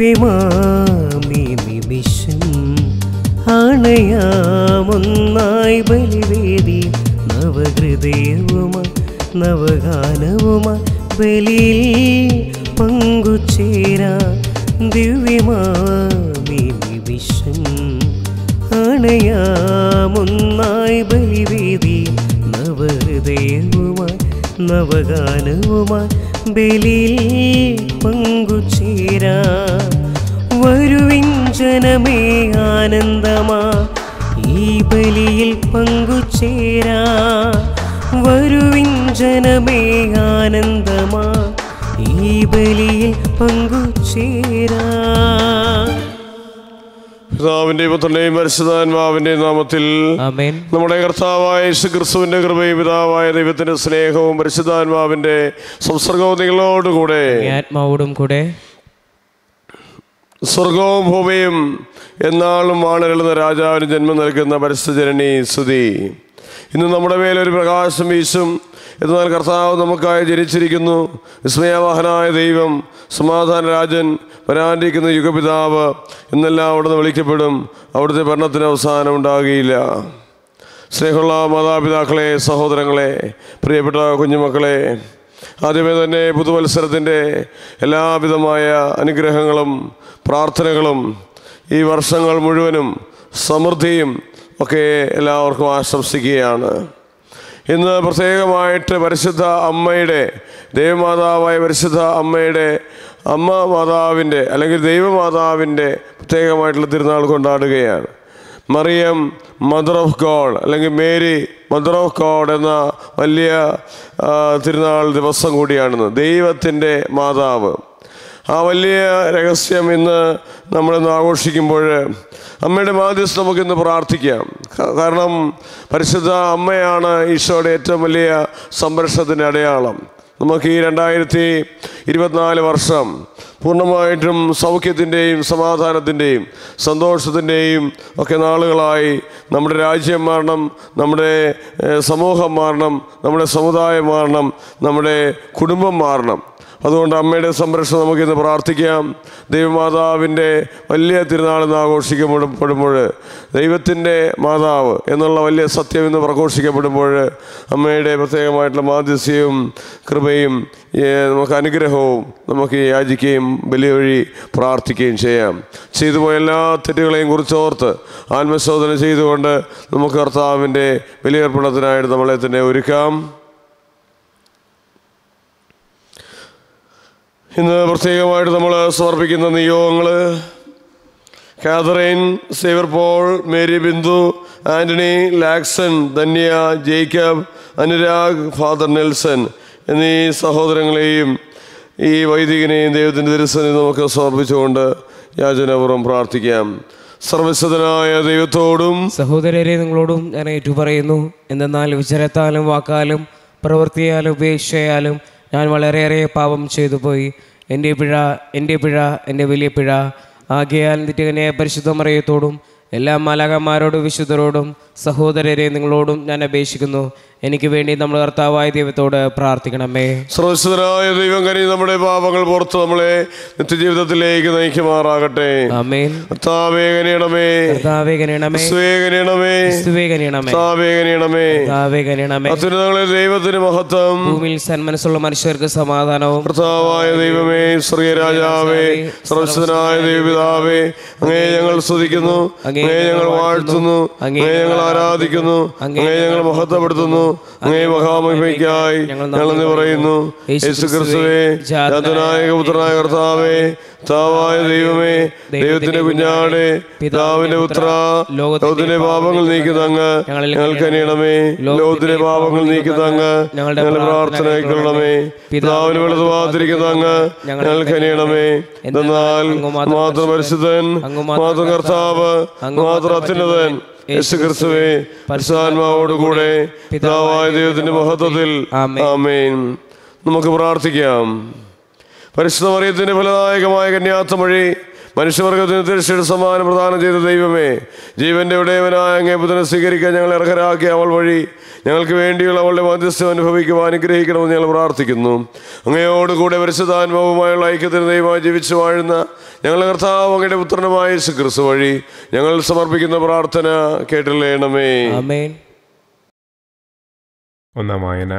ദിവ്യമാമി നിമിഷം അണയാമൊന്നായി ബലിവേദി നവഹൃദയവുമായി നവഗാനവുമായി ബലിയിൽ പങ്കുചേരാ ദിവ്യമാമി നിമിഷം അണയാമൊന്നായി ബലിവേദി നവഹൃദയവുമായി നവഗാനവുമായി ബലിയിൽ പങ്കുചേരാ വരുവിൻ ജനമേ ആനന്ദമാ ഈ ബലിയിൽ പങ്കുചേരാ വരുവിൻ ജനമേ ആനന്ദമാ ഈ ബലിയിൽ പങ്കുചേരാ പിതാവിന്റെയും പുത്രന്റെയും പരിശുദ്ധാത്മാവിന്റെയും നാമത്തിൽ ആമേൻ നമ്മുടെ കർത്താവായ യേശു ക്രിസ്തുവിന്റെ കൃപയും പിതാവായ ദൈവത്തിന്റെ സ്നേഹവും പരിശുദ്ധാത്മാവിന്റെ സംസർഗവും നിങ്ങളോടുകൂടെ ഈ ആത്മാവോടും കൂടെ സ്വർഗവും ഭൂമിയും എന്നാളും വാണരുളുന്ന രാജാവിന് ജന്മം നൽകുന്ന പരിസ്ഥിതിരണി സ്തുതി ഇന്ന് നമ്മുടെ മേലൊരു പ്രകാശം വീശും എന്നാൽ കർത്താവ് നമുക്കായി ജനിച്ചിരിക്കുന്നു വിസ്മയവാഹനായ ദൈവം സമാധാന രാജൻ വരാനിരിക്കുന്ന യുഗപിതാവ് എന്നെല്ലാം അവിടുന്ന് വിളിക്കപ്പെടും അവിടുത്തെ ഭരണത്തിന് അവസാനം ഉണ്ടാകുകയില്ല സ്നേഹമുള്ള മാതാപിതാക്കളെ സഹോദരങ്ങളെ പ്രിയപ്പെട്ട കുഞ്ഞുമക്കളെ ആദ്യമേ തന്നെ പുതുവത്സരത്തിൻ്റെ എല്ലാവിധമായ അനുഗ്രഹങ്ങളും പ്രാർത്ഥനകളും ഈ വർഷങ്ങൾ മുഴുവനും സമൃദ്ധിയും ഒക്കെ എല്ലാവർക്കും ആശംസിക്കുകയാണ് ഇന്ന് പ്രത്യേകമായിട്ട് പരിശുദ്ധ അമ്മയുടെ ദൈവമാതാവായ പരിശുദ്ധ അമ്മയുടെ അമ്മ മാതാവിൻ്റെ അല്ലെങ്കിൽ ദൈവമാതാവിൻ്റെ പ്രത്യേകമായിട്ടുള്ള തിരുനാൾ കൊണ്ടാടുകയാണ് മറിയം മദർ ഓഫ് ഗോഡ് അല്ലെങ്കിൽ മേരി മദർ ഓഫ് ഗോഡ് എന്ന വലിയ ആ, തിരുനാൾ ദിവസം കൂടിയാണിന്ന് ദൈവത്തിൻ്റെ മാതാവ് ആ വലിയ രഹസ്യം ഇന്ന് നമ്മളിന്ന് ആഘോഷിക്കുമ്പോൾ അമ്മയുടെ മാധ്യസ്ഥ നമുക്കിന്ന് പ്രാർത്ഥിക്കാം ക- കാരണം പരിശുദ്ധ അമ്മയാണ് ഈശോയുടെ ഏറ്റവും വലിയ സംരക്ഷണത്തിൻ്റെ അടയാളം നമുക്ക് ഈ രണ്ടായിരത്തി ഇരുപത്തിനാല് വർഷം പൂർണ്ണമായിട്ടും സൗഖ്യത്തിൻ്റെയും സമാധാനത്തിൻ്റെയും സന്തോഷത്തിൻ്റെയും ഒക്കെ നാളുകളായി നമ്മുടെ രാജ്യം മാറണം നമ്മുടെ ഏഹ്, സമൂഹം മാറണം നമ്മുടെ സമുദായം മാറണം നമ്മുടെ കുടുംബം മാറണം അതുകൊണ്ട് അമ്മയുടെ സംരക്ഷണം നമുക്കിന്ന് പ്രാർത്ഥിക്കാം ദൈവമാതാവിൻ്റെ വലിയ തിരുനാൾ ഇന്ന് ആഘോഷിക്കപ്പെടുമ്പോൾ ദൈവത്തിൻ്റെ മാതാവ് എന്നുള്ള വലിയ സത്യം ഇന്ന് പ്രഘോഷിക്കപ്പെടുമ്പോൾ അമ്മയുടെ പ്രത്യേകമായിട്ടുള്ള മാധ്യസ്യവും കൃപയും ഏ, നമുക്ക് അനുഗ്രഹവും നമുക്ക് യാചിക്കുകയും ബലി വഴി പ്രാർത്ഥിക്കുകയും ചെയ്യാം ചെയ്തു പോയ എല്ലാ തെറ്റുകളെയും കുറിച്ച് ഓർത്ത് ആത്മശോധന ചെയ്തുകൊണ്ട് നമുക്ക് കർത്താവിൻ്റെ ബലിയർപ്പണത്തിനായിട്ട് നമ്മളെ തന്നെ ഒരുക്കാം ഇന്ന് പ്രത്യേകമായിട്ട് നമ്മൾ സമർപ്പിക്കുന്ന നിയോഗങ്ങൾ Catherine Xavier Paul Mary Bindu Antony Laxson Dhanya Jacob Anurag Father Nelson എന്നീ സഹോദരങ്ങളെയും ഈ വൈദികനെയും ദൈവത്തിൻ്റെ തിരുസനെ നമുക്ക് സമർപ്പിച്ചുകൊണ്ട് യാചനാപൂർവ്വം പ്രാർത്ഥിക്കാം സർവശതനായ ദൈവത്തോടും സഹോദരരെ നിങ്ങളോടും ഞാൻ ഏറ്റുപറയുന്നു എന്തെന്നാൽ വിചാരത്താലും വാക്കാലും പ്രവൃത്തിയാലും ഉപേക്ഷയാലും ഞാൻ വളരെയേറെ പാപം ചെയ്തു പോയി എൻ്റെ പിഴ എൻ്റെ പിഴ എൻ്റെ വലിയ പിഴ ആകയാൽ നിത്യകനെ പരിശുദ്ധമറയത്തോടും എല്ലാ മാലാകന്മാരോടും വിശുദ്ധരോടും സഹോദരരെ നിങ്ങളോടും ഞാൻ അപേക്ഷിക്കുന്നു എനിക്ക് വേണ്ടി നമ്മൾ കർത്താവായ ദൈവത്തോട് പ്രാർത്ഥിക്കണമേ സർവശതനായ ദൈവം കനി നമ്മുടെ പാപങ്ങൾ പുറത്ത് നമ്മളെ നിത്യജീവിതത്തിലേക്ക് നയിക്കുമാറാകട്ടെ ആമേൻ കർത്താവേ കനിയണമേ കർത്താവേ കനിയണമേ ക്രിസ്തുവേ കനിയണമേ ക്രിസ്തുവേ കനിയണമേ കർത്താവേ കനിയണമേ കർത്താവേ കനിയണമേ അത്യുന്നതങ്ങളെ ദൈവത്തിന് മഹത്വം ഭൂമിയിൽ സന്മനസ്സുള്ള മനുഷ്യർക്ക് സമാധാനവും കർത്താവായ ദൈവമേ സ്വർഗീയ രാജാവേ സർവശനായ ദൈവപിതാവേ അങ്ങേ ഞങ്ങൾ സ്തുതിക്കുന്നു അങ്ങേ ഞങ്ങൾ വാഴ്ത്തുന്നു അങ്ങേ ഞങ്ങൾ ആരാധിക്കുന്നു അങ്ങേ ഞങ്ങൾ മഹത്വപ്പെടുത്തുന്നു അങ്ങേ മഹാമഹിമയ്ക്കായി ഞങ്ങൾ എന്ന് പറയുന്നു യേശു ക്രിസ്തുവേ ജാതനായ പുത്രനായ കർത്താവേ താവായ ദൈവമേ ദൈവത്തിന്റെ കുഞ്ഞാടെ പിതാവിന്റെ പുത്ര ലോകത്തിന്റെ പാപങ്ങൾ നീക്കുന്ന അങ്ങ് ഞങ്ങൾക്ക് അനിയണമേ ലോകത്തിന്റെ പാപങ്ങൾ നീക്കുന്ന അങ്ങ് ഞങ്ങളുടെ പ്രാർത്ഥന കൈക്കൊള്ളണമേ പിതാവിന് വെളുതുവാതിരിക്കുന്ന അങ്ങ് ഞങ്ങൾക്ക് അനിയണമേ എന്നാൽ മാത്രം പരിശുദ്ധൻ മാത്രം കർത്താവ് മാത്രം അത്യുന്നതൻ യേശു ക്രിസ്തുവേ പരിശുദ്ധാത്മാവോടുകൂടെ പിതാവായ ദൈവത്തിന്റെ മഹത്വത്തിൽ ആമേൻ നമുക്ക് പ്രാർത്ഥിക്കാം പരിശുദ്ധ മറിയത്തിന്റെ ഫലദായകമായ കന്യാത്തം വഴി മനുഷ്യവർഗത്തിന് തീർച്ചയായിട്ടും സമ്മാനം പ്രദാനം ചെയ്ത ദൈവമേ ജീവന്റെ ഉടയവനായ അങ്ങേ പുത്രനെ സ്വീകരിക്കാൻ ഞങ്ങൾ അർഹരാക്കിയ അവൾ വഴി ഞങ്ങൾക്ക് വേണ്ടിയുള്ള അവളുടെ മധ്യസ്ഥം അനുഭവിക്കുവാൻ അനുഗ്രഹിക്കണമെന്ന് ഞങ്ങൾ പ്രാർത്ഥിക്കുന്നു അങ്ങയോട് കൂടെ പരിശുദ്ധാത്മാവുമായുള്ള ഐക്യത്തിന് ദൈവമായി ജീവിച്ചു വാഴുന്ന ഞങ്ങളുടെ കർത്താവ് അങ്ങയുടെ പുത്രനുമായ യേശു ക്രിസ്തു വഴി ഞങ്ങൾ സമർപ്പിക്കുന്ന പ്രാർത്ഥന കേട്ടില്ലേണമേ ആമേൻ ഒന്നാം വായന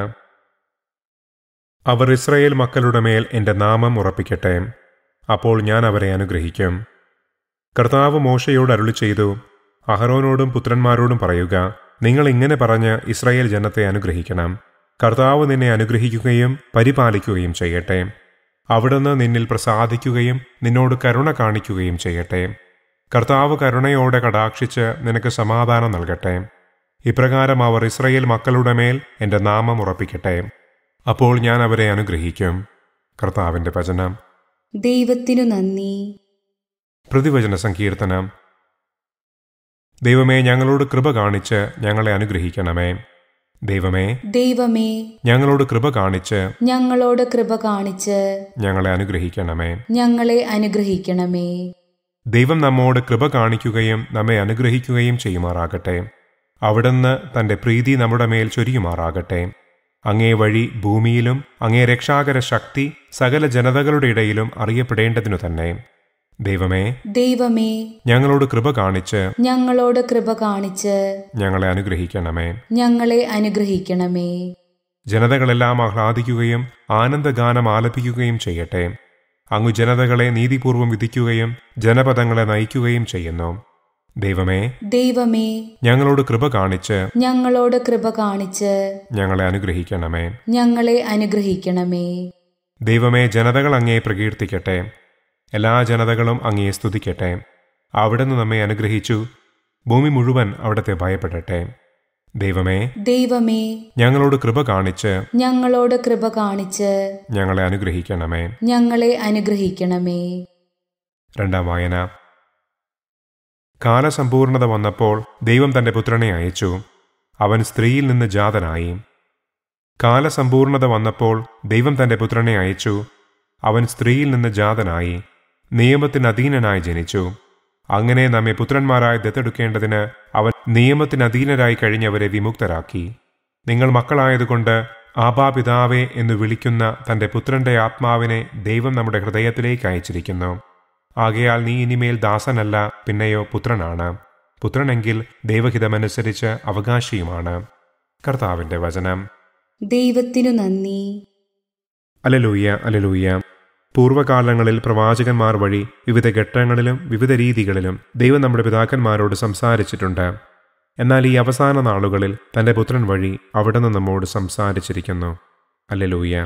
അവർ ഇസ്രയേൽ മക്കളുടെ മേൽ എൻ്റെ നാമം ഉറപ്പിക്കട്ടെ അപ്പോൾ ഞാൻ അവരെ അനുഗ്രഹിക്കും കർത്താവ് മോശയോട് അരുളി ചെയ്തു അഹറോനോടും പുത്രന്മാരോടും പറയുക നിങ്ങൾ ഇങ്ങനെ പറഞ്ഞ് ഇസ്രായേൽ ജനത്തെ അനുഗ്രഹിക്കണം കർത്താവ് നിന്നെ അനുഗ്രഹിക്കുകയും പരിപാലിക്കുകയും ചെയ്യട്ടെ അവിടുന്ന് നിന്നിൽ പ്രസാദിക്കുകയും നിന്നോട് കരുണ കാണിക്കുകയും ചെയ്യട്ടെ കർത്താവ് കരുണയോടെ കടാക്ഷിച്ച് നിനക്ക് സമാധാനം നൽകട്ടെ ഇപ്രകാരം അവർ ഇസ്രയേൽ മക്കളുടെ മേൽ എൻ്റെ നാമം ഉറപ്പിക്കട്ടെ അപ്പോൾ ഞാൻ അവരെ അനുഗ്രഹിക്കും കർത്താവിൻ്റെ വചനം ദൈവത്തിനു നന്ദി പ്രതിവചന സങ്കീർത്തനം ദൈവമേ ഞങ്ങളോട് കൃപ കാണിച്ച് ഞങ്ങളെ അനുഗ്രഹിക്കണമേ ദൈവമേ ദൈവമേ ഞങ്ങളോട് കൃപ കാണിച്ച് ഞങ്ങളോട് കൃപ കാണിച്ച് ഞങ്ങളെ അനുഗ്രഹിക്കണമേ ഞങ്ങളെ അനുഗ്രഹിക്കണമേ ദൈവം നമ്മോട് കൃപ കാണിക്കുകയും നമ്മെ അനുഗ്രഹിക്കുകയും ചെയ്യുമാറാകട്ടെ അവിടുന്ന് തന്റെ പ്രീതി നമ്മുടെ മേൽ ചൊരിയുമാറാകട്ടെ അങ്ങേ വഴി ഭൂമിയിലും അങ്ങേ രക്ഷാകര ശക്തി സകല ജനതകളുടെ ഇടയിലും അറിയപ്പെടേണ്ടതിനു തന്നെ ദൈവമേ ദൈവമേ ഞങ്ങളോട് കൃപ കാണിച്ച് ഞങ്ങളോട് കൃപ കാണിച്ച് ഞങ്ങളെ അനുഗ്രഹിക്കണമേ ഞങ്ങളെ അനുഗ്രഹിക്കണമേ ജനതകളെല്ലാം ആഹ്ലാദിക്കുകയും ആനന്ദഗാനം ആലപിക്കുകയും ചെയ്യട്ടെ അങ്ങു ജനതകളെ നീതിപൂർവം വിധിക്കുകയും ജനപദങ്ങളെ നയിക്കുകയും ചെയ്യുന്നു ദൈവമേ ദൈവമേ ഞങ്ങളോട് കൃപ കാണിച്ച് ഞങ്ങളോട് കൃപ കാണിച്ച് ഞങ്ങളെ അനുഗ്രഹിക്കണമേ ഞങ്ങളെ അനുഗ്രഹിക്കണമേ ദൈവമേ ജനതകൾ അങ്ങേ പ്രകീർത്തിക്കട്ടെ എല്ലാ ജനതകളും അങ്ങയെ സ്തുതിക്കട്ടെ അവിടുന്ന് നമ്മെ അനുഗ്രഹിച്ചു ഭൂമി മുഴുവൻ അവിടത്തെ ഭയപ്പെടട്ടെ ദൈവമേ ദൈവമേ ഞങ്ങളോട് കൃപ കാണിച്ച് ഞങ്ങളോട് കൃപ കാണിച്ച് ഞങ്ങളെ അനുഗ്രഹിക്കണമേ ഞങ്ങളെ അനുഗ്രഹിക്കണമേ രണ്ടാം വായന കാലസമ്പൂർണത വന്നപ്പോൾ ദൈവം തന്റെ പുത്രനെ അയച്ചു അവൻ സ്ത്രീയിൽ നിന്ന് ജാതനായി കാലസമ്പൂർണത വന്നപ്പോൾ ദൈവം തന്റെ പുത്രനെ അയച്ചു അവൻ സ്ത്രീയിൽ നിന്ന് ജാതനായി നിയമത്തിന് അധീനനായി ജനിച്ചു അങ്ങനെ നമ്മെ പുത്രന്മാരായി ദത്തെടുക്കേണ്ടതിന് അവൻ നിയമത്തിന് അധീനരായി കഴിഞ്ഞവരെ വിമുക്തരാക്കി നിങ്ങൾ മക്കളായതുകൊണ്ട് ആബാ പിതാവേ എന്ന് വിളിക്കുന്ന തന്റെ പുത്രന്റെ ആത്മാവിനെ ദൈവം നമ്മുടെ ഹൃദയത്തിലേക്ക് അയച്ചിരിക്കുന്നു ആകയാൽ നീ ഇനിമേൽ ദാസനല്ല പിന്നെയോ പുത്രനാണ് പുത്രനെങ്കിൽ ദൈവഹിതമനുസരിച്ച് അവകാശിയുമാണ് കർത്താവിന്റെ വചനം ദൈവത്തിനു നന്ദി അലലൂയ അലലൂയ പൂർവ്വകാലങ്ങളിൽ പ്രവാചകന്മാർ വഴി വിവിധ ഘട്ടങ്ങളിലും വിവിധ രീതികളിലും ദൈവം നമ്മുടെ പിതാക്കന്മാരോട് സംസാരിച്ചിട്ടുണ്ട് എന്നാൽ ഈ അവസാന നാളുകളിൽ തന്റെ പുത്രൻ വഴി അവിടുന്ന് നമ്മോട് സംസാരിച്ചിരിക്കുന്നു അല്ലലൂയ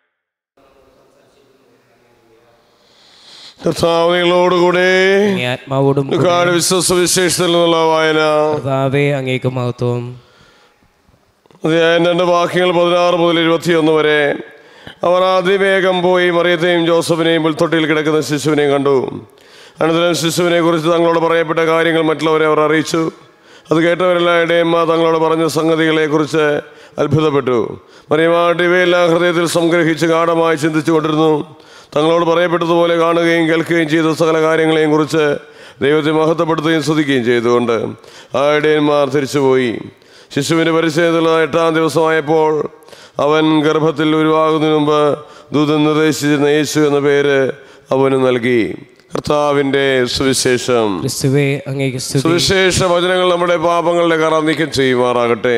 കർത്താവ് നിങ്ങളോടുകൂടെ അങ്ങേ ആത്മാവോടും കൂടെ കാട് വിശ്വസ വിശേഷത്തിൽ നിന്നുള്ള വായന കർത്താവേ അങ്ങേക്ക് മഹത്വം അധ്യായം രണ്ട് വാക്യങ്ങൾ പതിനാറ് മുതൽ ഇരുപത്തിയൊന്ന് വരെ അവർ അതിവേഗം പോയി മറിയത്തെയും ജോസഫിനെയും പുൽത്തൊട്ടിയിൽ കിടക്കുന്ന ശിശുവിനെയും കണ്ടു അനന്തരം ശിശുവിനെ കുറിച്ച് തങ്ങളോട് പറയപ്പെട്ട കാര്യങ്ങൾ മറ്റുള്ളവരെ അവർ അറിയിച്ചു അത് കേട്ടവരെല്ലാം ഇടയമ്മ തങ്ങളോട് പറഞ്ഞ സംഗതികളെക്കുറിച്ച് അത്ഭുതപ്പെട്ടു മറിയമായിട്ട് ഇവയെല്ലാം ഹൃദയത്തിൽ സംഗ്രഹിച്ച് ഗാഠമായി ചിന്തിച്ചു കൊണ്ടിരുന്നു തങ്ങളോട് പറയപ്പെട്ടതുപോലെ കാണുകയും കേൾക്കുകയും ചെയ്ത സകല കാര്യങ്ങളെയും കുറിച്ച് ദൈവത്തെ മഹത്വപ്പെടുത്തുകയും സ്തുതിക്കുകയും ചെയ്തുകൊണ്ട് ആ ഇടയന്മാർ തിരിച്ചുപോയി ശിശുവിൻ്റെ പരിചയത്തിലുള്ള എട്ടാം ദിവസമായപ്പോൾ അവൻ ഗർഭത്തിൽ ഉരുവാകുന്നതിന് മുമ്പ് ദൂതൻ നിർദ്ദേശിച്ചിരുന്ന യേശു എന്ന പേര് അവന് നൽകി കർത്താവിൻ്റെ സുവിശേഷം ക്രിസ്തുവേ അങ്ങേക്ക് സ്തുതി സുവിശേഷ വചനങ്ങൾ നമ്മുടെ പാപങ്ങളുടെ കറ നീക്കം ചെയ്യുമാറാകട്ടെ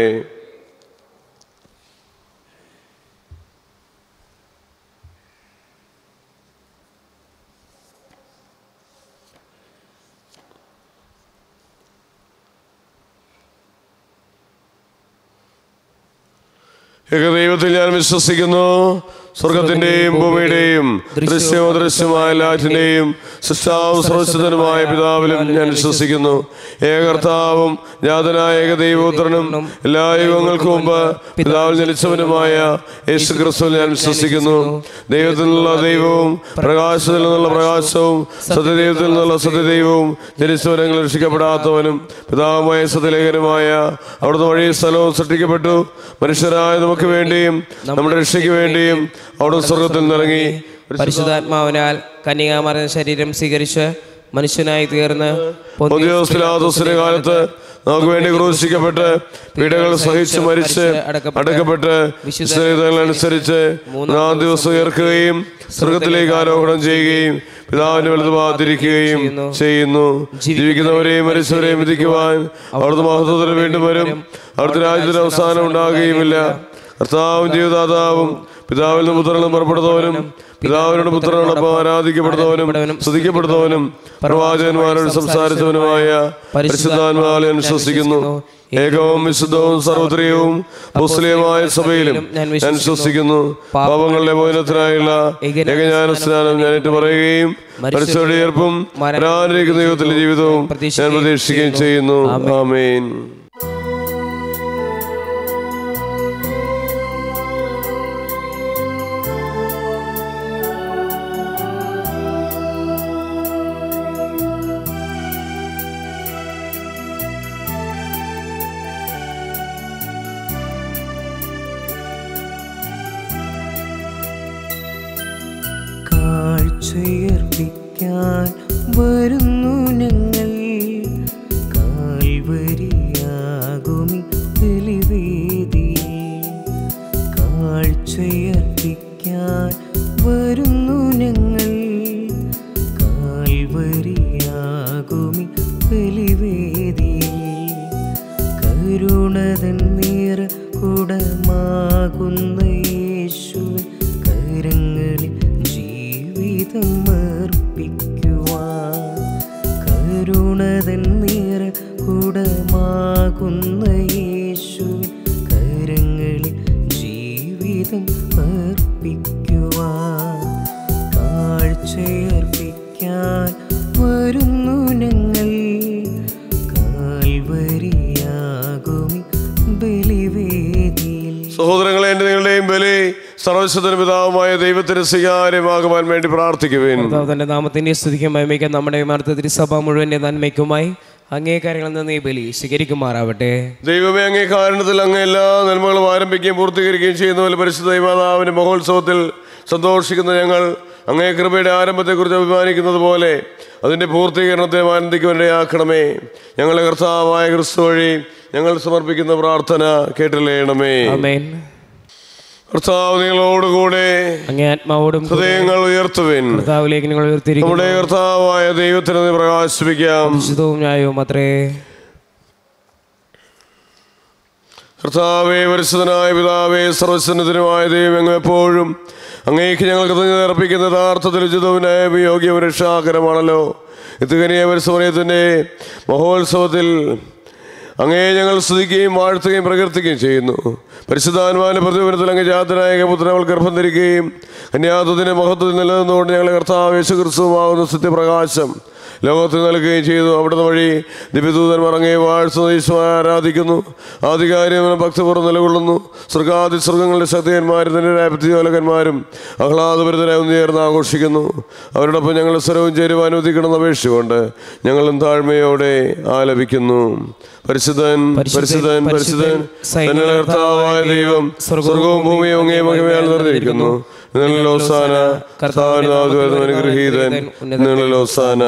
ഏകദൈവത്തിൽ ഞാൻ വിശ്വസിക്കുന്നു സ്വർഗത്തിന്റെയും ഭൂമിയുടെയും ദൃശ്യമോ ദൃശ്യമായ എല്ലാറ്റിന്റെയും സൃഷ്ടാവും സർവശുദ്ധനുമായ പിതാവിലും ഞാൻ വിശ്വസിക്കുന്നു ഏകർത്താവും ജാതനായ ഏകദൈവപുത്രനും എല്ലാ യുഗങ്ങൾക്കും മുമ്പ് പിതാവിൽ ജനിച്ചവനുമായ യേശു ക്രിസ്തുവിൽ ഞാൻ വിശ്വസിക്കുന്നു ദൈവത്തിൽ നിന്നുള്ള ദൈവവും പ്രകാശത്തിൽ നിന്നുള്ള പ്രകാശവും സത്യദൈവത്തിൽ നിന്നുള്ള സത്യദൈവവും ജനിച്ചവരങ്ങൾ രക്ഷിക്കപ്പെടാത്തവനും പിതാവുമായ സത്യലേഖനുമായ അവിടുന്ന് വഴി സ്ഥലവും സൃഷ്ടിക്കപ്പെട്ടു മനുഷ്യരായ നമുക്ക് വേണ്ടിയും നമ്മുടെ രക്ഷയ്ക്ക് വേണ്ടിയും അവിടുന്ന് സ്വർഗത്തിൽ നിന്നിറങ്ങി പരിശുദ്ധാത്മാവിനാൽ കന്യകാമറിയ ശരീരം സ്വീകരിച്ച് മനുഷ്യനായി തീർന്ന് പൊന്തിയോസ് പിലാത്തോസിന്റെ കാലത്ത് നമുക്ക് വേണ്ടി ക്രൂശിക്കപ്പെട്ട് പീഡകൾ സഹിച്ച് മരിച്ച് അടക്കപ്പെട്ട് വിശുദ്ധനുസരിച്ച് മൂന്നാം ദിവസം ഉയർക്കുകയും സ്വർഗത്തിലേക്ക് ആരോഹണം ചെയ്യുകയും പിതാവിന്റെ വലത് ഭാഗത്തിരിക്കുകയും ചെയ്യുന്നു ജീവിക്കുന്നവരെയും മരിച്ചവരെയും വിധിക്കുവാൻ അവിടുത്തെ മഹത്വത്തിന് വീണ്ടും വരും അവിടുത്തെ രാജ്യത്തിന് അവസാനം ഉണ്ടാകുകയുമില്ല കർത്താവും ജീവദാതാവും പിതാവിൽ നിന്ന് പുത്രനും പുറപ്പെടുന്നവനും പിതാവിനോട് പുത്രനോടൊപ്പം ആരാധിക്കപ്പെടുന്നവനും സ്തുതിക്കപ്പെടുന്നവനും പ്രവാചകന്മാരോട് സംസാരിച്ചവനുമായ പരിശുദ്ധാത്മാവിനെ അനുശ്വസിക്കുന്നു ഏകവും വിശുദ്ധവും സർവത്രിയവും മുസ്ലിമായ സഭയിലും ഞാൻ വിശ്വസിക്കുന്നു പാപങ്ങളുടെ മോചനത്തിനായുള്ള ഏകജ്ഞാന സ്നാനം ഞാൻ ഏറ്റു പറയുകയും പരിശോധന ഏർപ്പും വരാനിരിക്കുന്ന യുഗത്തിലെ ജീവിതവും ഞാൻ പ്രതീക്ഷിക്കുകയും ചെയ്യുന്നു ആമേൻ കാഴ്ചയർപ്പിക്കാൻ വരുന്നു ഞങ്ങൾ കാൽവരിയാകുമി ബലിവേദി കാഴ്ചയർപ്പിക്കാൻ വരുന്നു ഞങ്ങൾ കാൽവരിയാകുമി ബലിവേദി കരുണതൻ നീർ കുടമാകുന്ന യേശുവിൻ കരങ്ങളിൽ ജീവിതം അർപ്പിക്കുവാൻ കരുണതൻ നീർ കുടമാകുന്ന യേശുവിൻ കരങ്ങളിൽ ജീവിതം അർപ്പിക്കുവാൻ കാഴ്ചയർപ്പിക്കാൻ വരുന്നു ഞങ്ങൾ കാൽവരിയാകുമി ബലിവേദിയിൽ സഹോദരങ്ങളെ എൻ്റെ നിങ്ങളുടെയും ബലി സർവശുദ്ധന പിതാവുമായ ദൈവത്തിന് സ്വീകാര്യമാകുവാൻ വേണ്ടി പ്രാർത്ഥിക്കുവേൻ കർത്താവ് തന്റെ നാമത്തിന്റെ സ്തുതിക്കും മഹിമയ്ക്കും നമ്മുടെ മാർത്ത തിരുസഭ മുഴുവന്റെ നന്മയ്ക്കുമായി അങ്ങേ കാര്യങ്ങളിൽ നിന്ന് ഈ ബലി സ്വീകരിക്കുമാറാവട്ടെ ദൈവമേ അങ്ങേ കാരണത്തിൽ അങ്ങ് എല്ലാ നന്മകളും ആരംഭിക്കുകയും പൂർത്തീകരിക്കുകയും ചെയ്യുന്ന പോലെ പരിശുദ്ധ ദൈവമാതാവിന്റെ മഹോത്സവത്തിൽ സന്തോഷിക്കുന്ന ഞങ്ങൾ അങ്ങേ കൃപയുടെ ആരംഭത്തെക്കുറിച്ച് അഭിമാനിക്കുന്നത് പോലെ അതിന്റെ പൂർത്തീകരണത്തെ ആനന്ദിക്കുവാനിടയാക്കണമേ ഞങ്ങളുടെ കർത്താവായ ക്രിസ്തു വഴി ഞങ്ങൾ സമർപ്പിക്കുന്ന പ്രാർത്ഥന കേട്ടില്ലേണമേ ആമേൻ കർത്താവ് നിങ്ങളോടുകൂടെ അങ്ങേ ആത്മാവോടും കൂടെ ഹൃദയങ്ങൾ ഉയർത്തുവിൻ കർത്താവിലേക്ക് നിങ്ങൾ ഉയർത്തിയിരിക്കുന്നു നമ്മുടെ കർത്താവായ ദൈവത്തിന് നീ പ്രകാശിപ്പിക്കാം വിശുദ്ധവും ന്യായവും അത്രേ കർത്താവേ പരിശുദ്ധനായ പിതാവേ സർവസ്വനത്തിനുമായ ദൈവം അങ്ങ് എപ്പോഴും അങ്ങേക്ക് ഞങ്ങൾ കൃതജ്ഞത അർപ്പിക്കുന്ന യഥാർത്ഥത്തിൽ ഉചിതവും ന്യായവും യോഗ്യവും രക്ഷാകരമാണല്ലോ ഇത്തുകനിയ പരിസമയത്തിൻ്റെ മഹോത്സവത്തിൽ അങ്ങേ ഞങ്ങൾ സ്തുതിക്കുകയും വാഴ്ത്തുകയും പ്രകീർത്തിക്കുകയും ചെയ്യുന്നു പരിശുദ്ധാത്മാവിന്റെ പ്രതിഫലത്തിൽ അങ്ങ് ജാതനായ പുത്രനവൾ ഗർഭം ധരിക്കുകയും കന്യാത്വത്തിന്റെ മഹത്വത്തിൽ നിലനിന്നുകൊണ്ട് ഞങ്ങളെ കർത്താവ് യേശു ക്രിസ്തുവാകുന്ന സത്യപ്രകാശം ലോകത്തിൽ നൽകുകയും ചെയ്തു അവിടുന്ന് വഴി ദിവ്യദൂതന്മാർ അങ്ങേ വാഴ്ത്തുന്ന ഈശോ ആരാധിക്കുന്നു ആധികാരികം ഭക്തപൂർവ്വം നിലകൊള്ളുന്നു സ്വർഗാദി സ്വർഗങ്ങളുടെ ശക്തിയന്മാരും ധന്യരായ പൃഥ്വിയോലകന്മാരും ആഹ്ലാദപരിതരായി ഉയർന്ന് ആഘോഷിക്കുന്നു അവരോടൊപ്പം ഞങ്ങൾ സ്വരവും ചേരുവാൻ അനുവദിക്കണമെന്ന് അപേക്ഷിച്ചുകൊണ്ട് ഞങ്ങളും താഴ്മയോടെ ആലപിക്കുന്നു പരിശുദ്ധൻ പരിശുദ്ധൻ പരിശുദ്ധൻ തന്നെ കർത്താവായ ദൈവം സ്വർഗവും ഭൂമിയും അങ്ങേ മഹിമയാൽ നിറഞ്ഞിരിക്കുന്നു നിങ്ങളിലോസാന കർത്താവിനാഥൻ അനുഗ്രഹീതൻ നിങ്ങളിലോസാന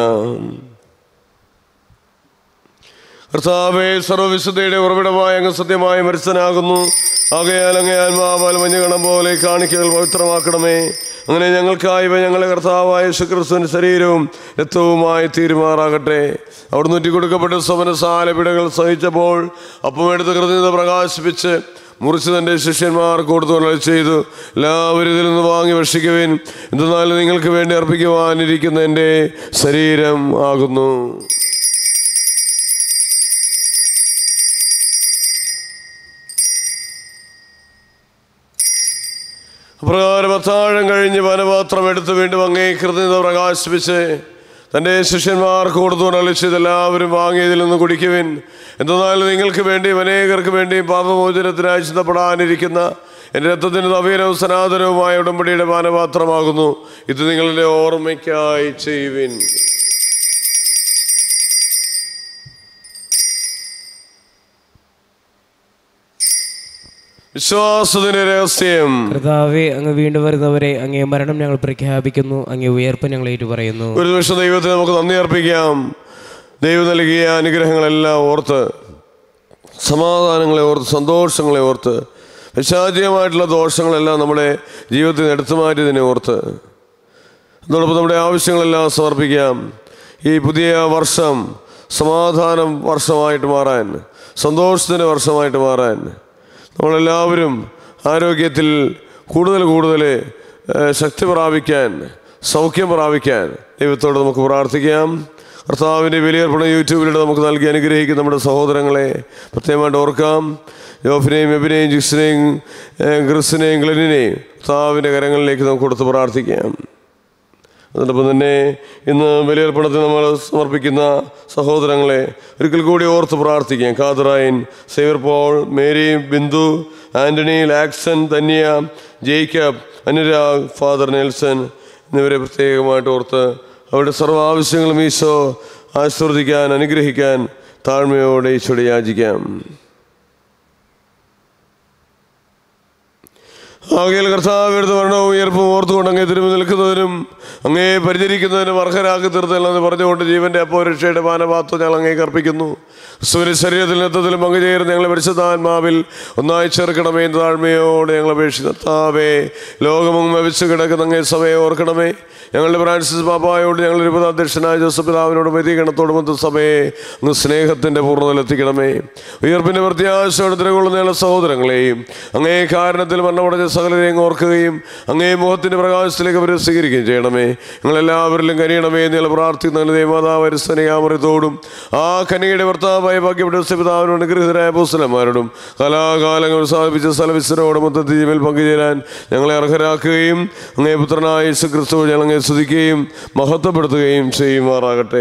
കർത്താവെ സർവവിശുദ്ധയുടെ ഉറവിടമായ അങ്ങ് സത്യമായ മരിച്ചനാകുന്നു ആകയാൽ അങ്ങേ ആത്മാവാൽ മഞ്ഞകണം പോലെ ഈ കാണിക്കകൾ പവിത്രമാക്കണമേ അങ്ങനെ ഞങ്ങൾക്കായി ഇവ ഞങ്ങളെ കർത്താവായ ശുക്രിസ്തുവിന്റെ ശരീരവും രക്തവുമായി തീരുമാറാകട്ടെ അവിടെ നൂറ്റി കൊടുക്കപ്പെട്ട സ്വമനസാല പിടകൾ സഹിച്ചപ്പോൾ അപ്പം എടുത്ത് കൃത്യത പ്രകാശിപ്പിച്ച് മുറിച്ച് തൻ്റെ ശിഷ്യന്മാർ കൊടുത്തു ചെയ്തു എല്ലാവരും ഇതിൽ നിന്ന് വാങ്ങി ഭക്ഷിക്കുവിൻ എന്തെന്നാൽ നിങ്ങൾക്ക് വേണ്ടി അർപ്പിക്കുവാനിരിക്കുന്ന എൻ്റെ ശരീരം ആകുന്നു അപ്രകാരം അത്താഴം കഴിഞ്ഞ് വനപാത്രം എടുത്ത് വീണ്ടും അങ്ങേ കൃത്യത പ്രകാശിപ്പിച്ച് തൻ്റെ ശിഷ്യന്മാർക്ക് കൊടുത്തുകൊണ്ട് അളിച്ചത് എല്ലാവരും വാങ്ങിയതിൽ നിന്ന് കുടിക്കുവിൻ എന്തെന്നാൽ നിങ്ങൾക്ക് വേണ്ടിയും അനേകർക്ക് വേണ്ടിയും പാപമോചനത്തിനായി ചിന്തപ്പെടാനിരിക്കുന്ന എൻ്റെ രക്തത്തിന് നവീനവും സനാതനവുമായ ഉടമ്പടിയുടെ പാനപാത്രമാകുന്നു ഇത് നിങ്ങളുടെ ഓർമ്മയ്ക്കായി ചെയ്യുവിൻ വിശ്വാസത്തിന്റെ രഹസ്യം കർത്താവെ അങ്ങ് വീണ്ടും വരുന്നവരെ അങ്ങേ മരണം ഞങ്ങൾ പ്രഖ്യാപിക്കുന്നു അങ്ങേ ഉയർപ്പ് ഞങ്ങൾ ഏറ്റുപറയുന്നു ഒരു നിമിഷം ദൈവത്തിന് നമുക്ക് നന്ദി അർപ്പിക്കാം ദൈവം നൽകിയ അനുഗ്രഹങ്ങളെല്ലാം ഓർത്ത് സമാധാനങ്ങളെ ഓർത്ത് സന്തോഷങ്ങളെ ഓർത്ത് വിശാചികമായിട്ടുള്ള ദോഷങ്ങളെല്ലാം നമ്മുടെ ജീവിതത്തിൽ നിന്ന് എടുത്തു മാറ്റിയതിനെ ഓർത്ത് അതോടൊപ്പം നമ്മുടെ ആവശ്യങ്ങളെല്ലാം സമർപ്പിക്കാം ഈ പുതിയ വർഷം സമാധാനം വർഷമായിട്ട് മാറാൻ സന്തോഷത്തിൻ്റെ വർഷമായിട്ട് മാറാൻ നമ്മളെല്ലാവരും ആരോഗ്യത്തിൽ കൂടുതൽ കൂടുതൽ ഏഹ്, ശക്തി പ്രാപിക്കാൻ സൗഖ്യം പ്രാപിക്കാൻ ദൈവത്തോട് നമുക്ക് പ്രാർത്ഥിക്കാം കർത്താവിൻ്റെ വിലയേർപ്പണം യൂട്യൂബിലൂടെ നമുക്ക് നൽകി അനുഗ്രഹിക്കുന്ന നമ്മുടെ സഹോദരങ്ങളെ പ്രത്യേകമായിട്ട് ഓർക്കാം യോഫിനെയും എബിനെയും ജിക്സിനെയും ഏഹ്, ക്രിസിനെയും ഗ്ലെനിനെയും കർത്താവിൻ്റെ കരങ്ങളിലേക്ക് നമുക്ക് കൊടുത്ത് പ്രാർത്ഥിക്കാം അതോടൊപ്പം തന്നെ ഇന്ന് ബലിയർപ്പണത്തിന് നമ്മൾ സമർപ്പിക്കുന്ന സഹോദരങ്ങളെ ഒരിക്കൽ കൂടി ഓർത്ത് പ്രാർത്ഥിക്കാം Catherine Xavier Paul Mary Bindu Antony Laxson Dhanya Jacob Anurag Father Nelson എന്നിവരെ പ്രത്യേകമായിട്ട് ഓർത്ത് അവരുടെ സർവ്വ ആവശ്യങ്ങളും ഈശോ ആശീർവദിക്കാൻ അനുഗ്രഹിക്കാൻ താഴ്മയോടെ ഈശോടെ യാചിക്കാം ആകെയിൽ കർത്താവെടുത്ത് മരണവും ഉയർപ്പും ഓർത്തുകൊണ്ട് അങ്ങേ തിരുമ്പി നിൽക്കുന്നതിനും അങ്ങേ പരിചരിക്കുന്നതിനും അർഹരാക്കി തീർത്തല്ലെന്ന് പറഞ്ഞുകൊണ്ട് ജീവന്റെ അപ്പോരക്ഷയുടെ പാനപാത്രം ഞങ്ങൾ അങ്ങേ കർപ്പിക്കുന്നു ക്രിസ്തുവിന്റെ ശരീരത്തിൽ നൃത്തത്തിലും പങ്കുചേർന്ന് ഞങ്ങളെ പരിശുദ്ധാത്മാവിൽ ഒന്നായി ചേർക്കണമേ എന്ന് താഴ്മയോടെ ഞങ്ങൾ അപേക്ഷിക്കുന്നു കർത്താവേ ലോകമെങ്ങും വെച്ച് കിടക്കുന്ന അങ്ങേ സമയം ഓർക്കണമേ ഞങ്ങളുടെ ഫ്രാൻസിസ് പാപ്പായോട് ഞങ്ങളുടെ രൂപത അധ്യക്ഷനായ ജോസഫ് പിതാവിനോടും വ്യതികരണത്തോടും മൊത്ത സഭയെ അങ്ങ് സ്നേഹത്തിന്റെ പൂർണ്ണതയിലെത്തിക്കണമേ ഉയർപ്പിന്റെ പ്രത്യാശയോടെ തിരകൊള്ളുന്ന ഞങ്ങളുടെ സഹോദരങ്ങളെയും അങ്ങേ കാരണത്തിൽ മരണമടഞ്ഞ സകലരെയും ഓർക്കുകയും അങ്ങേ മുഖത്തിന്റെ പ്രകാശത്തിലേക്ക് അവരെ സ്വീകരിക്കുകയും ചെയ്യണമേ ഞങ്ങളെല്ലാവരിലും കനിയണമേ എന്ന് ഞങ്ങൾ പ്രാർത്ഥിക്കുന്ന ദേവമാതാവ് സ്നേഹാമൃതോടും ആ കനികയുടെ ഭർത്താവായ ഭാഗ്യപ്പെട്ട പിതാവിനോട് അനുഗ്രഹിതരായ പുസ്തകന്മാരോടും കലാകാലങ്ങൾ സാധിപ്പിച്ച സ്ഥലവിസ്തരോടും മൊത്തത്തിൽ ജീവൽ പങ്കുചേരാൻ ഞങ്ങളെ അർഹരാക്കുകയും അങ്ങേ പുത്രനായ യേശു ക്രിസ്തു ഞങ്ങളെ സ്തുതിക്കുകയും മഹത്വപ്പെടുത്തുകയും ചെയ്യുമാറാകട്ടെ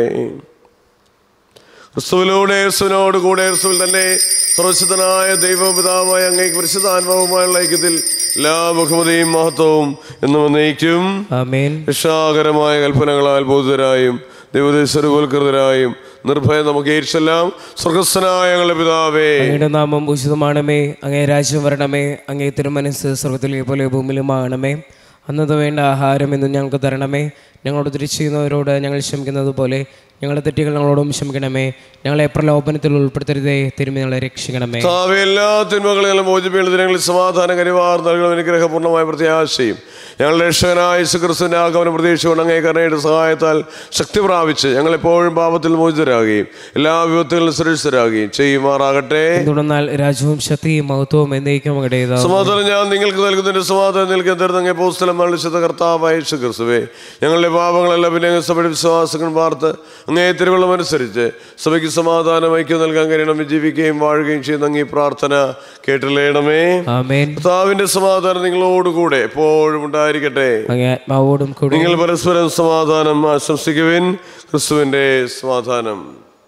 ക്രിസ്തുവിലൂടെ യേശുവിനോട് കൂടെ യേശുവിൽ തന്നെ സർവശുദ്ധനായ ദൈവപിതാവായ അങ്ങേക്ക് പരിശുദ്ധാത്മാവുമായുള്ള ഐക്യത്തിൽ എല്ലാ ബഹുമതിയും മഹത്വവും എന്നും എന്നേക്കും ആമേൻ രക്ഷാകരമായ കൽപ്പനകളാൽ ബോധിതരായും ദൈവദേശരവൽകൃതരായും നിർഭയം നമുക്ക് ഏരിച്ചെല്ലാം സ്വർഗസ്ഥനായ ഞങ്ങളുടെ പിതാവേ അങ്ങയുടെ നാമം ഉചിതമാണമേ അങ്ങേ രാജ്യം വരണമേ അങ്ങേ തിരുമനസ് സ്വർഗത്തിലെ പോലെ ഭൂമിയിലുമാകണമേ അന്നത് വേണ്ട ആഹാരം എന്നും ഞങ്ങൾക്ക് തരണമേ ഞങ്ങളോട് തിരിച്ചുന്നവരോട് ഞങ്ങൾ ക്ഷമിക്കുന്നത് പോലെ ഞങ്ങളുടെ തെറ്റുകൾ ഞങ്ങളോടും ക്ഷമിക്കണമേ ഞങ്ങളെ പ്രലോഭനത്തിൽ ഉൾപ്പെടുത്തരുതേ തിരുമി ഞങ്ങളെ രക്ഷിക്കണമേ കർത്താവേ, എല്ലാ തിന്മകളെയും മോചിപ്പിക്കുന്ന ദിനങ്ങളിൽ സമാധാന കരിവാർ നൽകണം അനുഗ്രഹപൂർണ്ണമായ പ്രത്യാശയും ഞങ്ങളുടെ രക്ഷകനായ യേശുക്രിസ്തുവിന്റെ ആഗമനം പ്രതീക്ഷിച്ചുകൊണ്ട് അങ്ങേ കരുണയുടെ സഹായത്താൽ ശക്തി പ്രാപിച്ച് ഞങ്ങളെപ്പോഴും പാപത്തിൽ മോചിതരാകുകയും എല്ലാ വിപത്തുകളിലും സുരക്ഷിതരാകുകയും ചെയ്യുമാറാകട്ടെ തുടർന്നാൽ രാജ്യവും ശക്തിയും മഹത്വവും എന്നേക്കും അങ്ങടേതാ സമാധാനം ഞാൻ നിങ്ങൾക്ക് നൽകുന്നതിന്റെ സമാധാനം നിങ്ങൾക്ക് തരുന്ന അങ്ങേ പോസ്തലം മരണിച്ചത് കർത്താവായ യേശു ക്രിസ്തുവേ ഞങ്ങളുടെ പാപങ്ങളെല്ലാം പിന്നെ അങ്ങ് സഭയുടെ വിശ്വാസങ്ങൾ പാർത്ത് അങ്ങേ തിരുവള്ളം അനുസരിച്ച് സഭയ്ക്ക് സമാധാനം ഐക്യം നൽകാൻ കഴിയണം ജീവിക്കുകയും വാഴുകയും ചെയ്യുന്ന അങ്ങേ പ്രാർത്ഥന കേട്ടില്ലേണമേ ആമേൻ കർത്താവിന്റെ സമാധാനം നിങ്ങളോടുകൂടെ എപ്പോഴും ഉണ്ടായിരിക്കട്ടെ അങ്ങേ ആത്മാവോടും കൂടി നിങ്ങൾ പരസ്പരം സമാധാനം ആശംസിക്കുവിൻ ക്രിസ്തുവിന്റെ സമാധാനം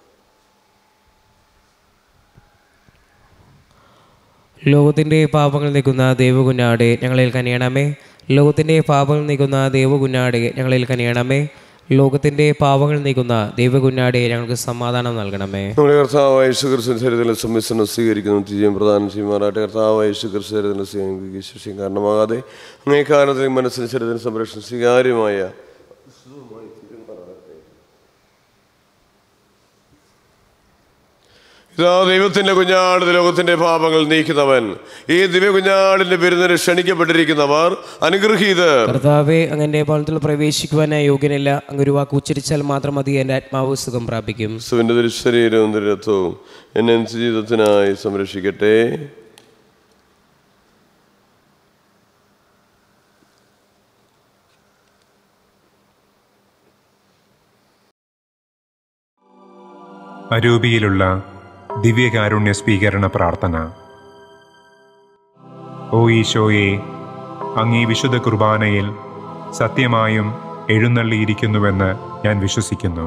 ലോകത്തിൻ്റെ പാപങ്ങൾ നീക്കുന്ന ദൈവകുഞ്ഞാടെ ഞങ്ങളിൽ കനിയണമേ ലോകത്തിൻ്റെ പാപങ്ങൾ നീക്കുന്ന ദൈവകുഞ്ഞാടെ ഞങ്ങളിൽ കനിയണമേ ലോകത്തിൻ്റെ പാപങ്ങൾ നീക്കുന്ന ദൈവകുഞ്ഞാടെ ഞങ്ങൾക്ക് സമാധാനം നൽകണമേ നമ്മുടെ കർത്താവായ യേശു ക്രിസ്തു ശരീരത്തിലെ സംമിശ്രണം സ്വീകരിക്കുന്നു തിരിയും പ്രധാനം ചെയ്യുമാറാട്ടെ കർത്താവായ യേശു ക്രിസ്തു ശരീരത്തിലെ സ്വീകരിക്കും കാരണമാകാതെ അങ്ങേ കാരണത്തിൽ മനസ്സിന് ശരീരത്തിന് സംരക്ഷണം സ്വീകാര്യമായ ഇതാ ദൈവത്തിന്റെ കുഞ്ഞാട് ലോകത്തിന്റെ പാപങ്ങൾ നീക്കുന്നവൻ ഈ ദിവ്യ കുഞ്ഞാടിന്റെ പെരുന്നിന് ക്ഷണിക്കപ്പെട്ടിരിക്കുന്നവർ അനുഗ്രഹീതർ കർത്താവെ അങ്ങൻ്റെ ഭവനത്തിൽ പ്രവേശിക്കുവാനായി യോഗ്യനില്ല അങ്ങ് ഒരു വാക്ക് ഉച്ചരിച്ചാൽ മാത്രം മതി എൻ്റെ ആത്മാവ് സുഖം പ്രാപിക്കും ക്രിസ്തുവിന്റെ തിരുശരീരവും തിരുരത്വവും എന്നെ ജീവിതത്തിനായി സംരക്ഷിക്കട്ടെ അരൂപിയിലുള്ള ദിവ്യകാരുണ്യ സ്വീകരണ പ്രാർത്ഥന ഓ ഈശോയെ അങ്ങീ വിശുദ്ധ കുർബാനയിൽ സത്യമായും എഴുന്നള്ളിയിരിക്കുന്നുവെന്ന് ഞാൻ വിശ്വസിക്കുന്നു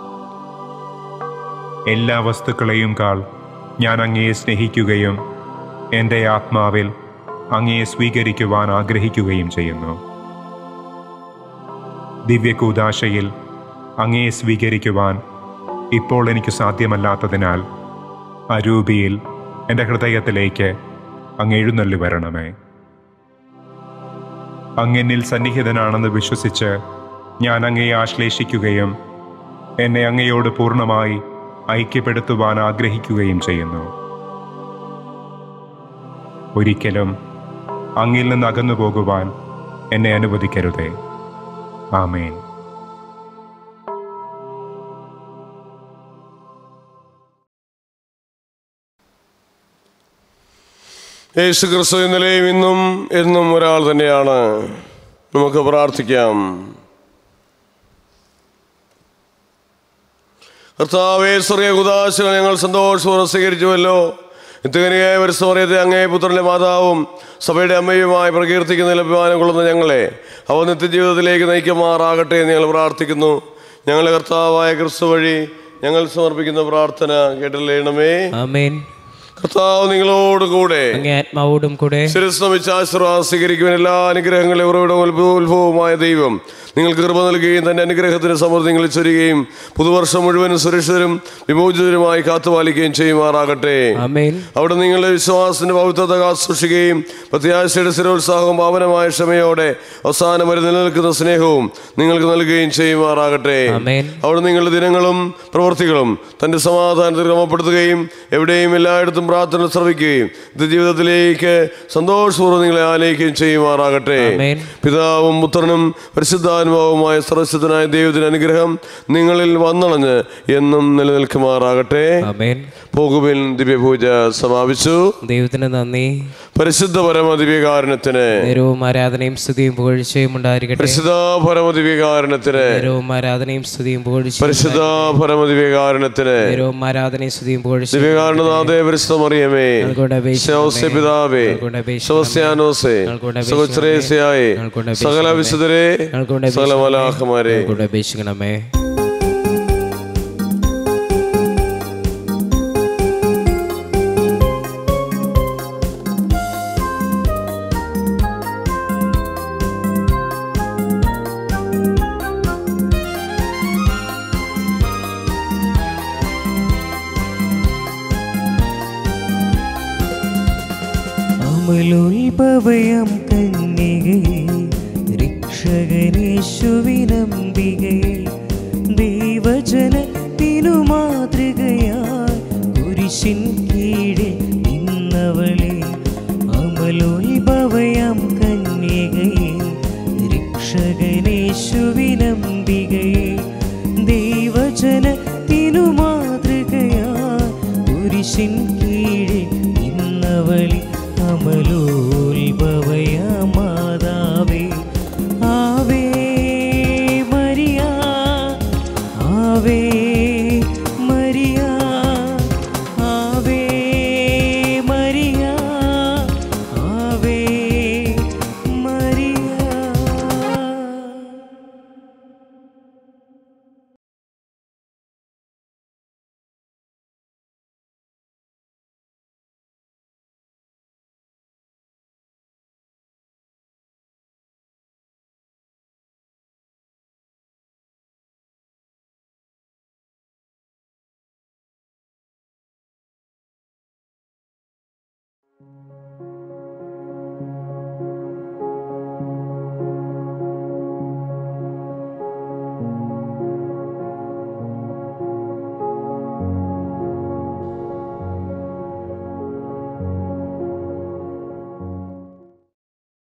എല്ലാ വസ്തുക്കളെയും കാൾ ഞാൻ അങ്ങയെ സ്നേഹിക്കുകയും എൻ്റെ ആത്മാവിൽ അങ്ങയെ സ്വീകരിക്കുവാൻ ആഗ്രഹിക്കുകയും ചെയ്യുന്നു ദിവ്യകൂദാശയിൽ അങ്ങയെ സ്വീകരിക്കുവാൻ ഇപ്പോൾ എനിക്ക് സാധ്യമല്ലാത്തതിനാൽ അരൂപിയിൽ എൻ്റെ ഹൃദയത്തിലേക്ക് അങ്ങ് എഴുന്നള്ളി വരണമേ അങ്ങെന്നിൽ സന്നിഹിതനാണെന്ന് വിശ്വസിച്ച് ഞാൻ അങ്ങയെ ആശ്ലേഷിക്കുകയും എന്നെ അങ്ങയോട് പൂർണ്ണമായി ഐക്യപ്പെടുത്തുവാൻ ആഗ്രഹിക്കുകയും ചെയ്യുന്നു ഒരിക്കലും അങ്ങിൽ നിന്ന് അകന്നു പോകുവാൻ എന്നെ അനുവദിക്കരുതേ ആമേൻ യേശു ക്രിസ്തു ഇന്നലെയും ഇന്നും എന്നും ഒരാൾ തന്നെയാണ് നമുക്ക് പ്രാർത്ഥിക്കാം കർത്താവേ സ്വർഗീയ കുദാശകൾ ഞങ്ങൾ സന്തോഷപൂർവ്വം സ്വീകരിച്ചുവല്ലോ നിത്യകനിയായ പരിസമറിയത്തെ അങ്ങേ പുത്രന്റെ മാതാവും സഭയുടെ അമ്മയുമായി പ്രകീർത്തിക്കുന്ന അഭിമാനം കൊള്ളുന്ന ഞങ്ങളെ അവ നിത്യജീവിതത്തിലേക്ക് നയിക്കുമാറാകട്ടെ എന്ന് ഞങ്ങൾ പ്രാർത്ഥിക്കുന്നു ഞങ്ങളുടെ കർത്താവായ ക്രിസ്തു വഴി ഞങ്ങൾ സമർപ്പിക്കുന്ന പ്രാർത്ഥന കേട്ടില്ലേണമേ ആമേൻ കർത്താവ് നിങ്ങളോട് കൂടെ അങ്ങേ ആത്മാവോടും കൂടെ ശിരസ്നമിച്ച് ആശീർവാദം സ്വീകരിക്കുവാൻ എല്ലാ അനുഗ്രഹങ്ങളെ ഉറവിടവും ഉത്ഭവ- ഉത്ഭവമായ ദൈവം നിങ്ങൾക്ക് കൃപ നൽകുകയും തന്റെ അനുഗ്രഹത്തിന് സമൃദ്ധി നിങ്ങളിൽ ചൊരിയുകയും പുതുവർഷം മുഴുവനും സുരക്ഷിതരും വിമോചിതരുമായി കാത്തുപാലിക്കുകയും ചെയ്യുമാറാകട്ടെ ആമേൻ അവിടെ നിങ്ങളുടെ വിശ്വാസത്തിന്റെ പവിത്രത കാത്തു സൂക്ഷിക്കുകയും പ്രത്യാശയുടെ സ്ഥിരോത്സാഹവും പാവനമായ ക്ഷമയോടെ അവസാനം വരെ നിലനിൽക്കുന്ന സ്നേഹവും നിങ്ങൾക്ക് നൽകുകയും ചെയ്യുമാറാകട്ടെ ആമേൻ അവിടെ നിങ്ങളുടെ ദിനങ്ങളും പ്രവൃത്തികളും തന്റെ സമാധാനത്തിൽ ക്രമപ്പെടുത്തുകയും എവിടെയും എല്ലായിടത്തും പ്രാർത്ഥന ശ്രവിക്കുകയും ഇത് ജീവിതത്തിലേക്ക് സന്തോഷപൂർവ്വം നിങ്ങളെ ആലയിക്കുകയും ചെയ്യുമാറാകട്ടെ ആമേൻ. പിതാവും പുത്രനും പരിശുദ്ധാത്മാവുമായ സർവശുദ്ധനായ ദൈവത്തിന്റെ അനുഗ്രഹം നിങ്ങളിൽ വന്നണഞ്ഞ് എന്നും നിലനിൽക്കുമാറാകട്ടെ ആമേൻ പോകുവിൻ ദിവ്യപൂജ സമാപിച്ചു ദൈവത്തിന് നന്ദി പരിശുദ്ധ പരമ ദിവ്യകാരണത്തിന് നേരവും ആരാധനയും സ്തുതിയും പുകഴ്ചയും ഉണ്ടായിരിക്കട്ടെ പരിശുദ്ധ പരമ ദിവ്യകാരണത്തിന് നേരവും ആരാധനയും സ്തുതിയും പുകഴ്ചയും പരിശുദ്ധ പരമ ദിവ്യകാരണത്തിന് നേരവും ആരാധനയും സ്തുതിയും പുകഴ്ചയും ദിവ്യകാരണനാഥേ പരിശുദ്ധമറിയമേ ഞങ്ങളുടെ അപേക്ഷ ശവസ്യ പിതാവേ ഞങ്ങളുടെ അപേക്ഷ ശവസ്യാനോസേ ഞങ്ങളുടെ അപേക്ഷ സുഖശ്രേയസ്യായേ ഞങ്ങളുടെ അപേക്ഷ സകല വിശുദ്ധരെ ഞങ്ങളുടെ സകല മലാഹമാരെ ഞങ്ങളുടെ അപേക്ഷിക്കണമേ അമലോത്ഭവയം കന്യകയെ രക്ഷകനേശുവിനംബികയെ ദൈവജനത്തിനു മാതൃകയായി കുരിശിൻ കീഴിൽ നിന്നവളെ അമലോത്ഭവയം കന്യകയെ രക്ഷകനേശുവിനംബികയെ ദൈവജനത്തിനു മാതൃകയായി കുരിശിൻ